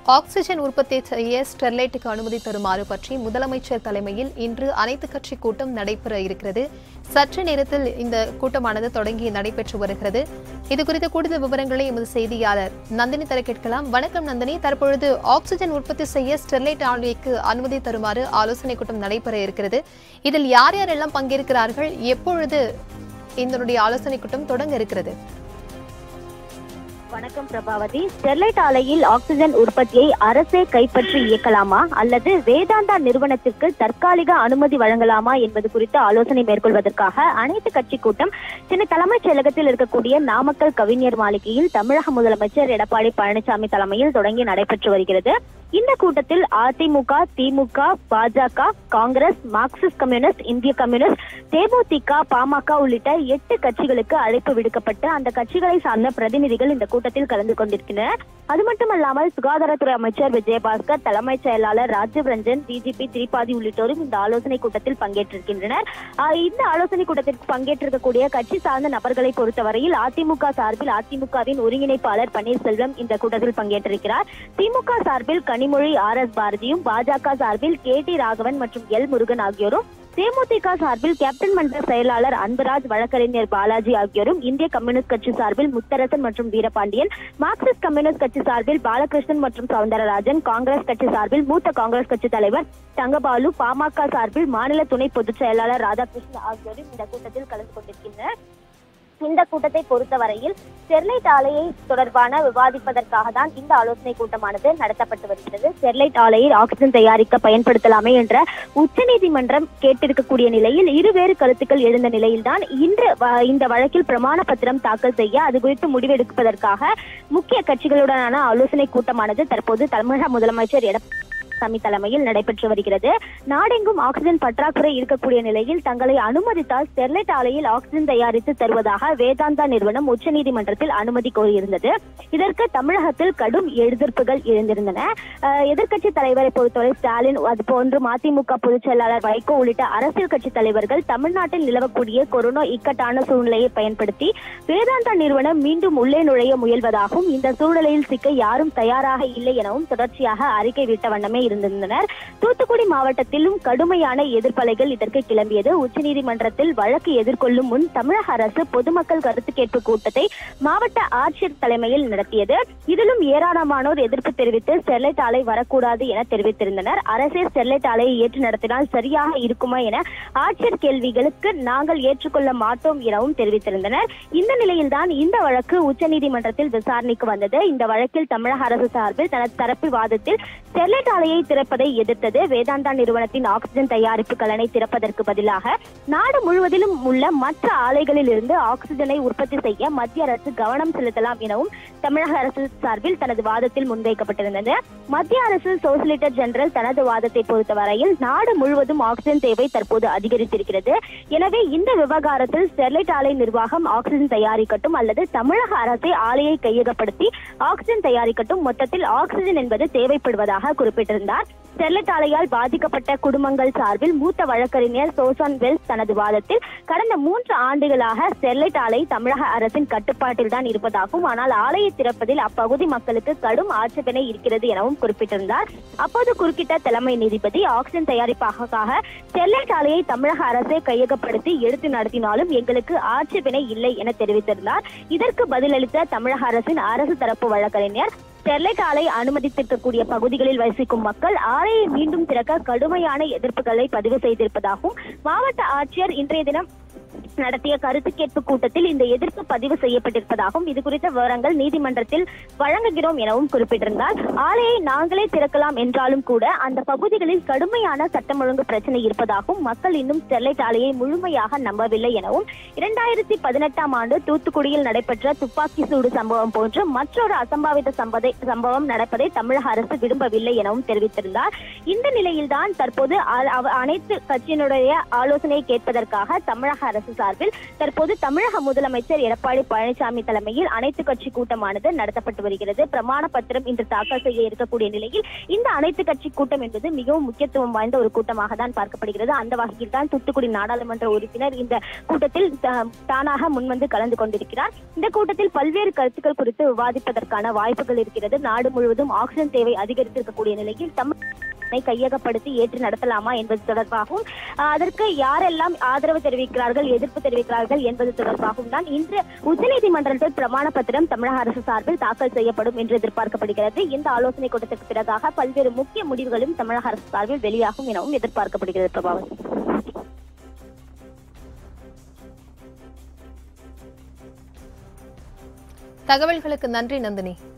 oxygen உற்பத்தி செய்ய ஸ்டெர்லைட்டுக்கு அனுமதி தருமாறு பற்றி முதலமைச்சர் தலைமையில் இன்று அனைத்து கட்சி கூட்டம் நடைபெற இருக்கிறது சற்று நேரத்தில் இந்த கூட்டமானது தொடங்கி நடைபெற்று வருகிறது இது குறித்த கூடுதல் விவரங்களை எமது செய்தியாளர் நந்தினி தர கேட்கலாம் வணக்கம் நந்தினி தற்பொழுது ஆக்சிஜன் உற்பத்தி செய்ய ஸ்டெர்லைட் ஆலைக்கு அனுமதி தருமாறு ஆலோசனை கூட்டம் நடைபெற இருக்கிறது இதில் யார் யாரெல்லாம் பங்கேற்கிறார்கள் எப்பொழுது இதனுடைய ஆலோசனை கூட்டம் தொடங்க இருக்கிறது வணக்கம் பிரபாவதி ஸ்டெர்லைட் ஆலையில் ஆக்சிஜன் உற்பத்தியை அரசே கைப்பற்றி இயக்கலாமா அல்லது வேதாந்தா நிறுவனத்திற்கு தற்காலிக அனுமதி வழங்கலாமா என்பது குறித்து ஆலோசனை மேற்கொள்வதற்காக அனைத்து கட்சி கூட்டம் சென்னை தலைமைச் செயலகத்தில் இருக்கக்கூடிய நாமக்கல் கவிஞர் மாளிகையில் தமிழக முதலமைச்சர் எடப்பாடி பழனிசாமி தலைமையில் தொடங்கி நடைபெற்று வருகிறது இந்த கூட்டத்தில் அதிமுக திமுக பாஜக காங்கிரஸ் மார்க்சிஸ்ட் கம்யூனிஸ்ட் இந்திய கம்யூனிஸ்ட் தேமுதிக பாமக உள்ளிட்ட எட்டு கட்சிகளுக்கு அழைப்பு விடுக்கப்பட்டு அந்த கட்சிகளை சார்ந்த பிரதிநிதிகள் இந்த கூட்டத்தில் கலந்து கொண்டிருக்கின்றனர் அது மட்டுமல்லாமல் சுகாதாரத்துறை அமைச்சர் விஜயபாஸ்கர் தலைமைச் செயலாளர் ராஜீவ் ரஞ்சன் டிஜிபி திரிபாதி உள்ளிட்டோரும் இந்த ஆலோசனை கூட்டத்தில் பங்கேற்றிருக்கின்றனர் ஆஹ் இந்த ஆலோசனை கூட்டத்திற்கு பங்கேற்றிருக்கக்கூடிய கட்சி சார்ந்த நபர்களை பொறுத்தவரையில் அதிமுக சார்பில் அதிமுகவின் ஒருங்கிணைப்பாளர் பன்னீர்செல்வம் இந்த கூட்டத்தில் பங்கேற்றிருக்கிறார் திமுக சார்பில் கனிமொழி ஆர் எஸ் பாரதியும் பாஜக சார்பில் கே டி ராகவன் மற்றும் எல் முருகன் ஆகியோரும் தேமுதிக சார்பில் கேப்டன் மன்ற செயலாளர் அன்பராஜ் வழக்கறிஞர் பாலாஜி ஆகியோரும் இந்திய கம்யூனிஸ்ட் கட்சி சார்பில் முத்தரசன் மற்றும் வீரபாண்டியன் மார்க்சிஸ்ட் கம்யூனிஸ்ட் கட்சி சார்பில் பாலகிருஷ்ணன் மற்றும் சவுந்தரராஜன் காங்கிரஸ் கட்சி சார்பில் மூத்த காங்கிரஸ் கட்சி தலைவர் தங்கபாலு பாமக சார்பில் மாநில துணை பொதுச் செயலாளர் ராதாகிருஷ்ணன் ஆகியோரும் இந்த கூட்டத்தில் கலந்து கொண்டிருக்கின்றனர் இந்த கூட்டத்தை பொறுத்தவரையில் ஸ்டெர்லைட் ஆலையை தொடர்பான விவாதிப்பதற்காக தான் இந்த ஆலோசனை கூட்டமானது நடத்தப்பட்டு வருகிறது ஸ்டெர்லைட் ஆலையில் ஆக்சிஜன் தயாரிக்க பயன்படுத்தலாமே என்ற உச்சநீதிமன்றம் கேட்டிருக்கக்கூடிய நிலையில் இருவேறு கருத்துக்கள் எழுந்த நிலையில்தான் இன்று வ- இந்த வழக்கில் பிரமாண பத்திரம் தாக்கல் செய்ய அது குறித்து முடிவெடுப்பதற்காக முக்கிய கட்சிகளுடனான ஆலோசனை கூட்டமானது தற்போது தமிழக முதலமைச்சர் எடப்பாடி பழனிசாமி தலைமையில் நடைபெற்று வருகிறது நாடெங்கும் ஆக்சிஜன் பற்றாக்குறை இருக்கக்கூடிய நிலையில் தங்களை அனுமதித்தால் ஸ்டெர்லைட் ஆலையில் ஆக்சிஜன் தயாரித்து தருவதாக வேதாந்தா நிறுவனம் உச்சநீதிமன்றத்தில் அனுமதி கோரியிருந்தது இதற்கு தமிழகத்தில் கடும் எதிர்ப்புகள் எழுந்திருந்தன அஹ், எதிர்க்கட்சி தலைவரை பொறுத்தவரை ஸ்டாலின் அது போன்று மதிமுக பொதுச் செயலாளர் வைகோ உள்ளிட்ட அரசியல் கட்சி தலைவர்கள் தமிழ்நாட்டில் நிலவக்கூடிய கொரோனா இக்கட்டான சூழ்நிலையை பயன்படுத்தி வேதாந்தா நிறுவனம் மீண்டும் உள்ளே நுழைய முயல்வதாகவும் இந்த சூழ்நிலையில் சிக்க யாரும் தயாராக இல்லை எனவும் தொடர்ச்சியாக அறிக்கை விட்ட வண்ணமே இருந்திருந்தனர் தூத்துக்குடி மாவட்டத்திலும் கடுமையான எதிர்ப்பலைகள் இதற்கு கிளம்பியது உச்சநீதிமன்றத்தில் வழக்கு எதிர்கொள்ளும் முன் தமிழக அரசு பொதுமக்கள் கருத்து கேட்பு கூட்டத்தை மாவட்ட ஆட்சியர் தலைமையில் நடத்தியது இதிலும் ஏராளமானோர் எதிர்ப்பு தெரிவித்து ஸ்டெர்லைட் ஆலை வரக்கூடாது என தெரிவித்திருந்தனர் அரசே ஸ்டெர்லைட் ஆலையை ஏற்று நடத்தினால் சரியாக இருக்குமா என ஆட்சியர் கேள்விகளுக்கு நாங்கள் ஏற்றுக்கொள்ள மாட்டோம் எனவும் தெரிவித்திருந்தனர் இந்த நிலையில்தான் இந்த வழக்கு உச்சநீதிமன்றத்தில் விசாரணைக்கு வந்தது இந்த வழக்கில் தமிழக அரசு சார்பில் தனது தரப்பு வாதத்தில் ஸ்டெர்லைட் ஆலையை திறப்பதை எதிர்த்தது வேதாந்தா நிறுவனத்தின் ஆக்சிஜன் தயாரிப்பு கலனை திறப்பதற்கு பதிலாக நாடு முழுவதிலும் உள்ள மற்ற ஆலைகளில் இருந்து ஆக்சிஜனை உற்பத்தி செய்ய மத்திய அரசு கவனம் செலுத்தலாம் எனவும் தமிழக அரசு சார்பில் தனது வாதத்தில் முன்வைக்கப்பட்டிருந்தது மத்திய அரசு சோசிலிட்டர் ஜெனரல் தனது வாதத்தை பொறுத்தவரையில் நாடு முழுவதும் ஆக்சிஜன் தேவை தற்போது அதிகரித்திருக்கிறது எனவே இந்த விவகாரத்தில் ஸ்டெர்லைட் ஆலை நிர்வாகம் ஆக்சிஜன் தயாரிக்கட்டும் அல்லது தமிழக அரசே ஆலையை கையகப்படுத்தி ஆக்சிஜன் தயாரிக்கட்டும் மொத்தத்தில் ஆக்சிஜன் என்பது தேவைப்படுவதாக குறிப்பிட்டிருந்தார் ஸ்டெர்லைட் ஆலையால் பாதிக்கப்பட்ட குடும்பங்கள் சார்பில் மூத்த வழக்கறிஞர் சோசான் வெல்ஸ் தனது வாதத்தில் கடந்த மூன்று ஆண்டுகளாக ஸ்டெர்லைட் ஆலை தமிழக அரசின் கட்டுப்பாட்டில் தான் இருப்பதாகவும் ஆனால் ஆலையை திறப்பதில் அப்பகுதி மக்களுக்கு கடும் ஆட்சேபனை இருக்கிறது எனவும் குறிப்பிட்டிருந்தார் அப்போது குறுக்கிட்ட தலைமை நீதிபதி ஆக்சிஜன் தயாரிப்பாக ஸ்டெர்லைட் ஆலையை தமிழக அரசே கையகப்படுத்தி எடுத்து நடத்தினாலும் எங்களுக்கு ஆட்சேபனை இல்லை என தெரிவித்திருந்தார் இதற்கு பதிலளித்த தமிழக அரசின் அரசு தரப்பு வழக்கறிஞர் ஸ்டெர்லைட் ஆலை அனுமதித்திருக்கக்கூடிய பகுதிகளில் வசிக்கும் மக்கள் ஆலையை மீண்டும் திறக்க கடுமையான எதிர்ப்புகளை பதிவு செய்திருப்பதாகவும் மாவட்ட ஆட்சியர் இன்றைய தினம் நடத்திய கருத்து கேட்பு கூட்டத்தில் இந்த எதிர்ப்பு பதிவு செய்யப்பட்டிருப்பதாகவும் இது குறித்த விவரங்கள் நீதிமன்றத்தில் வழங்குகிறோம் எனவும் குறிப்பிட்டிருந்தார் ஆலையை நாங்களே திறக்கலாம் என்றாலும் கூட அந்த பகுதிகளில் கடுமையான சட்டம் ஒழுங்கு பிரச்சனை இருப்பதாகவும் மக்கள் இன்னும் ஸ்டெர்லைட் ஆலையை முழுமையாக நம்பவில்லை எனவும் இரண்டாயிரத்தி பதினெட்டாம் ஆண்டு தூத்துக்குடியில் நடைபெற்ற துப்பாக்கி சூடு சம்பவம் போன்று மற்றொரு அசம்பாவித சம்பதை சம்பவம் நடப்பதை தமிழக அரசு விரும்பவில்லை எனவும் தெரிவித்திருந்தார் இந்த நிலையில்தான் தற்போது அ- அவ- அனைத்து கட்சியினுடைய ஆலோசனையை கேட்பதற்காக தமிழக அரசு சார்பில் சார்பில் தற்போது தமிழக முதலமைச்சர் எடப்பாடி பழனிசாமி தலைமையில் அனைத்து கட்சி கூட்டமானது நடத்தப்பட்டு வருகிறது பிரமாண பத்திரம் இன்று தாக்கல் செய்ய இருக்கக்கூடிய நிலையில் இந்த அனைத்து கட்சி கூட்டம் என்பது மிகவும் முக்கியத்துவம் வாய்ந்த ஒரு கூட்டமாக தான் பார்க்கப்படுகிறது அந்த வகையில் தான் தூத்துக்குடி நாடாளுமன்ற உறுப்பினர் இந்த கூட்டத்தில் த- தானாக முன்வந்து கலந்து கொண்டிருக்கிறார் இந்த கூட்டத்தில் பல்வேறு கருத்துக்கள் குறித்து விவாதிப்பதற்கான வாய்ப்புகள் இருக்கிறது நாடு முழுவதும் ஆக்சிஜன் தேவை அதிகரித்திருக்கக்கூடிய நிலையில் தமிழ் கையகப்படுத்தி ஏற்று நடத்தலாமா என்பது தொடர்பாகவும் ஆஹ், அதற்கு யாரெல்லாம் ஆதரவு தெரிவிக்கிறார்கள் எதிர்ப்பு தெரிவிக்கிறார்கள் என்பது தொடர்பாகவும் தான் இன்று உச்சநீதிமன்றத்தில் பிரமாண பத்திரம் தமிழக அரசு சார்பில் தாக்கல் செய்யப்படும் என்று எதிர்பார்க்கப்படுகிறது இந்த ஆலோசனை கூட்டத்திற்கு பிறகாக பல்வேறு முக்கிய முடிவுகளும் தமிழக அரசு சார்பில் வெளியாகும் எனவும் எதிர்பார்க்கப்படுகிறது பிரபாவதி தகவல்களுக்கு நன்றி நந்தினி